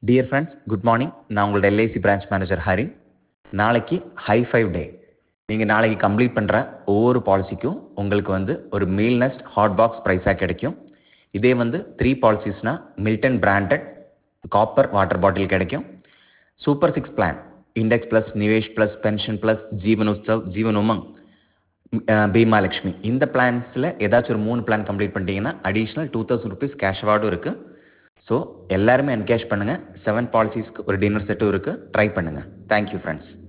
dear friends good morning நான் உங்களோட LIC branch manager Hari நாளைக்கு ஹை ஃபைவ் டே நீங்கள் நாளைக்கு கம்ப்ளீட் பண்ணுற ஒவ்வொரு பாலிசிக்கும் உங்களுக்கு வந்து ஒரு மீல் நெஸ்ட் ஹாட் பாக்ஸ் ப்ரைஸாக கிடைக்கும் இதே வந்து த்ரீ பாலிசிஸ்னால் Milton branded copper water bottle கிடைக்கும் super six plan index plus Nivesh plus pension plus Jeevan Utsav Jeevan Umang ah Bima Lakshmi இந்த பிளான்ஸில் ஏதாச்சும் ஒரு மூணு பிளான் கம்ப்ளீட் பண்ணிட்டீங்கன்னா additional two thousand rupees cash அவார்டும் இருக்குது ஸோ எல்லாருமே என்கேஷ் பண்ணுங்கள் செவன் பாலிசிஸ்க்கு ஒரு டின்னர் செட்டும் இருக்குது ட்ரை பண்ணுங்கள் தேங்க்யூ ஃப்ரெண்ட்ஸ்